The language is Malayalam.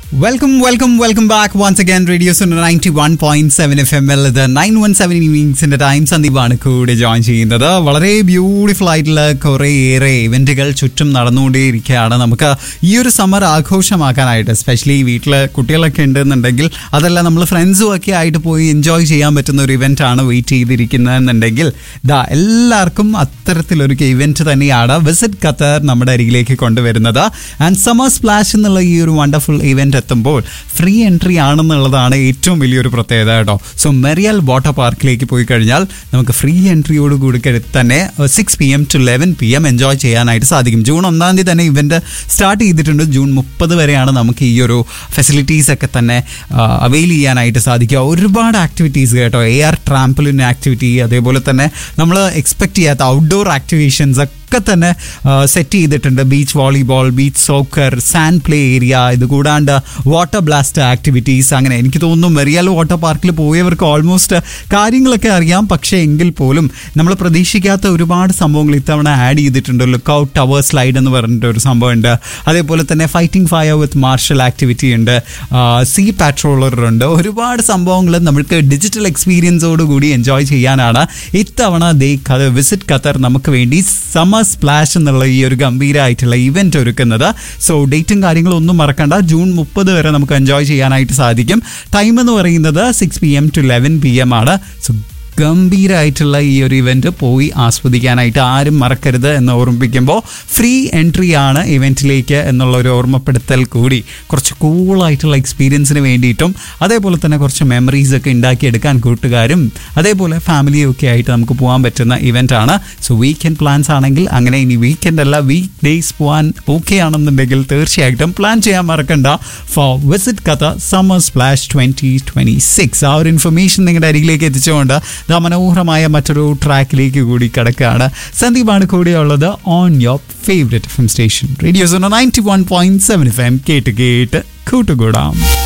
welcome welcome welcome back once again radio ninety one point seven F L എൽ ഇത് നയൻ വൺ സെവൻ ഇന്നിങ്സിന്റെ ടൈം സന്ദീപാണ് കൂടെ ജോയിൻ ചെയ്യുന്നത് വളരെ ബ്യൂട്ടിഫുൾ ആയിട്ടുള്ള കുറേയേറെ ഇവന്റുകൾ ചുറ്റും നടന്നുകൊണ്ടേയിരിക്കുകയാണ് നമുക്ക് ഈ ഒരു സമ്മർ ആഘോഷമാക്കാനായിട്ട് എസ്പെഷ്യലി വീട്ടിൽ കുട്ടികളൊക്കെ ഉണ്ടെന്നുണ്ടെങ്കിൽ അതല്ല നമ്മൾ ഫ്രണ്ട്സും ഒക്കെ ആയിട്ട് പോയി എൻജോയ് ചെയ്യാൻ പറ്റുന്ന ഒരു ഇവന്റ് ആണ് വെയിറ്റ് ചെയ്തിരിക്കുന്നതെന്നുണ്ടെങ്കിൽ ദാ എല്ലാവർക്കും അത്തരത്തിലൊരു ഇവന്റ് തന്നെയാണ് വിസിറ്റ് ഖത്തർ നമ്മുടെ അരികിലേക്ക് കൊണ്ടുവരുന്നത് ആൻഡ് സമ്മർ സ്പ്ലാഷ് എന്നുള്ള ഈ ഒരു വണ്ടർഫുൾ ഇവന്റ് എത്തുമ്പോൾ ഫ്രീ എൻട്രി ആണെന്നുള്ളതാണ് ഏറ്റവും വലിയൊരു പ്രത്യേകത കേട്ടോ സോ മെറിയൽ വാട്ടർ പാർക്കിലേക്ക് പോയി കഴിഞ്ഞാൽ നമുക്ക് ഫ്രീ എൻട്രിയോട് കൂടി കഴി- തന്നെ six P M to eleven P M enjoy ചെയ്യാനായിട്ട് സാധിക്കും ജൂൺ ഒന്നാം തീയതി തന്നെ ഇവന്റ് സ്റ്റാർട്ട് ചെയ്തിട്ടുണ്ട് ജൂൺ മുപ്പത് വരെയാണ് നമുക്ക് ഈ ഒരു ഫെസിലിറ്റീസ് ഒക്കെ തന്നെ അവെയിൽ ചെയ്യാനായിട്ട് സാധിക്കുക ഒരുപാട് ആക്ടിവിറ്റീസ് കേട്ടോ എ ആർ ട്രാംപലിൻ ആക്ടിവിറ്റി അതേപോലെ തന്നെ നമ്മൾ എക്സ്പെക്ട് ചെയ്യാത്ത ഔട്ട്ഡോർ ആക്ടിവേഷൻസ് ഒക്കെ തന്നെ സെറ്റ് ചെയ്തിട്ടുണ്ട് beach volleyball beach soccer sand play area ഇത് കൂടാണ്ട് വാട്ടർ ബ്ലാസ്റ്റ് ആക്ടിവിറ്റീസ് അങ്ങനെ എനിക്ക് തോന്നുന്നു മെറിയാൽ വാട്ടർ പാർക്കിൽ പോയവർക്ക് ഓൾമോസ്റ്റ് കാര്യങ്ങളൊക്കെ അറിയാം പക്ഷേ എങ്കിൽ പോലും നമ്മൾ പ്രതീക്ഷിക്കാത്ത ഒരുപാട് സംഭവങ്ങൾ ഇത്തവണ ആഡ് ചെയ്തിട്ടുണ്ട് ലുക്ക് ഔട്ട് ടവർ സ്ലൈഡ് എന്ന് പറഞ്ഞിട്ട് ഒരു സംഭവമുണ്ട് അതേപോലെ തന്നെ fighting fire with martial activity ഉണ്ട് സീ പാട്രോളർ ഉണ്ട് ഒരുപാട് സംഭവങ്ങൾ നമുക്ക് ഡിജിറ്റൽ എക്സ്പീരിയൻസോട് കൂടി എൻജോയ് ചെയ്യാനാണ് ഇത്തവണ ദേ വിസിറ്റ് ഖത്തർ നമുക്ക് വേണ്ടി സമ്മർ സ്പ്ലാഷ് എന്നുള്ള ഈ ഒരു ഗംഭീരമായിട്ടുള്ള ഇവന്റ് ഒരുക്കുന്നത് സോ ഡേറ്റും കാര്യങ്ങളും ഒന്നും മറക്കണ്ട ജൂൺ മുപ്പത് വരെ നമുക്ക് എൻജോയ് ചെയ്യാനായിട്ട് സാധിക്കും ടൈം എന്ന് പറയുന്നത് six P M to eleven P എം ആണ് സോ ഗംഭീരമായിട്ടുള്ള ഈ ഒരു ഇവന്റ് പോയി ആസ്വദിക്കാനായിട്ട് ആരും മറക്കരുത് എന്ന് ഓർമ്മിപ്പിക്കുമ്പോൾ ഫ്രീ എൻട്രി ആണ് ഇവന്റിലേക്ക് എന്നുള്ള ഒരു ഓർമ്മപ്പെടുത്തൽ കൂടി കുറച്ച് കൂളായിട്ടുള്ള എക്സ്പീരിയൻസിന് വേണ്ടിയിട്ടും അതേപോലെ തന്നെ കുറച്ച് മെമ്മറീസ് ഒക്കെ ഉണ്ടാക്കിയെടുക്കാൻ കൂട്ടുകാരും അതേപോലെ ഫാമിലിയും ഒക്കെ ആയിട്ട് നമുക്ക് പോകാൻ പറ്റുന്ന ഇവന്റ് ആണ് സോ വീക്കെൻഡ് പ്ലാൻസ് ആണെങ്കിൽ അങ്ങനെ ഇനി വീക്കെൻഡ് അല്ല വീക്ക് ഡേയ്സ് പോകാൻ ഓക്കെ ആണെന്നുണ്ടെങ്കിൽ തീർച്ചയായിട്ടും പ്ലാൻ ചെയ്യാൻ മറക്കണ്ട ഫോർ വിസിറ്റ് കഥ summer splash twenty twenty six ആ ഒരു ഇൻഫർമേഷൻ നിങ്ങളുടെ അരികിലേക്ക് എത്തിച്ചുകൊണ്ട് ദാ മനോഹരമായ മറ്റൊരു ട്രാക്കിലേക്ക് കൂടി കിടക്കുകയാണ് സന്ദീപാണ് കൂടെയുള്ളത് on your favourite F M station radio's ninety one point seven F M കേട്ട് കേട്ട് കൂട്ടുകൂടാം